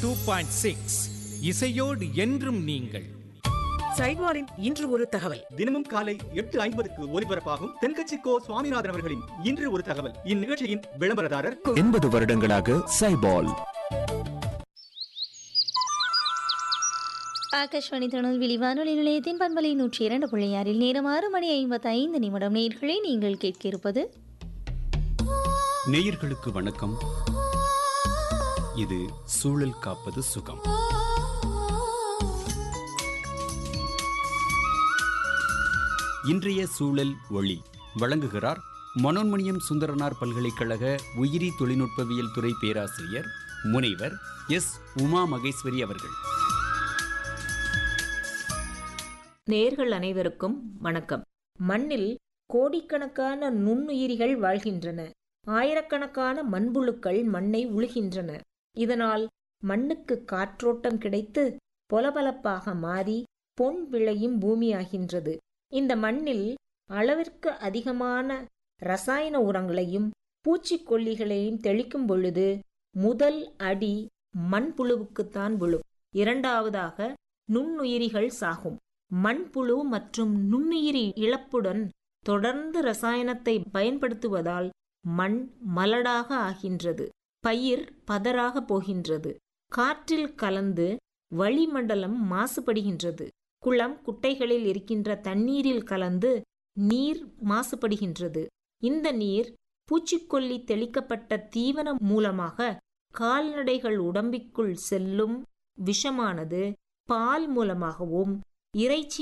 two point six இசையோடு என்றும் நீங்கள் சைட்வாரின் இன்று ஒரு தகவல் தினமும் காலை எட்டு ஐம்பதுக்கு ஒலிபரப்பாகும் தென்கட்சி கோ சுவாமிநாதன் அவர்களின் இன்று ஒரு தகவல் இந்நிகழ்ச்சியின் விளம்பரதாரர் எண்பது வருடங்களாக சைபால் ஆகாஷ்வாணி திருநெல்வேலி வானொலி நிலையத்தின் பண்பலை நூற்றி இரண்டு புள்ளி ஆறில் நேரம் ஆறு மணி ஐம்பத்தி ஐந்து நிமிடம் நேர்களை நீங்கள் கேட்க இருப்பது நேயர்களுக்கு வணக்கம் இது சூழல் காப்பது சுகம் இன்றைய சூழல் ஒளி வழங்குகிறார் மனோன்மணியம் சுந்தரனார் பல்கலைக்கழக உயிரி தொழில்நுட்பவியல் துறை பேராசிரியர் முனைவர் எஸ் உமா மகேஸ்வரி அவர்கள் நேர்கள் அனைவருக்கும் வணக்கம் மண்ணில் கோடிக்கணக்கான நுண்ணுயிரிகள் வாழ்கின்றன ஆயிரக்கணக்கான மண்புழுக்கள் மண்ணை உழுகின்றன இதனால் மண்ணுக்கு காற்றோட்டம் கிடைத்து பொலபலப்பாக மாறி பொன் விளையும் பூமியாகின்றது இந்த மண்ணில் அளவிற்கு அதிகமான ரசாயன உரங்களையும் பூச்சிக்கொல்லிகளையும் தெளிக்கும் பொழுது முதல் அடி மண்புழுவுக்குத்தான் விழும் இரண்டாவதாக நுண்ணுயிரிகள் சாகும் மண்புழு மற்றும் நுண்ணுயிரி இழப்புடன் தொடர்ந்து ரசாயனத்தை பயன்படுத்துவதால் மண் மலடாக ஆகின்றது பயிர் பதறாக போகின்றது காற்றில் கலந்து வளிமண்டலம் மாசுபடுகின்றது குளம் குட்டைகளில் இருக்கின்ற தண்ணீரில் கலந்து நீர் மாசுபடுகின்றது இந்த நீர் பூச்சிக்கொல்லி தெளிக்கப்பட்ட தீவனம் மூலமாக கால்நடைகள் உடம்பிற்குள் செல்லும் விஷமானது பால் மூலமாகவும் இறைச்சி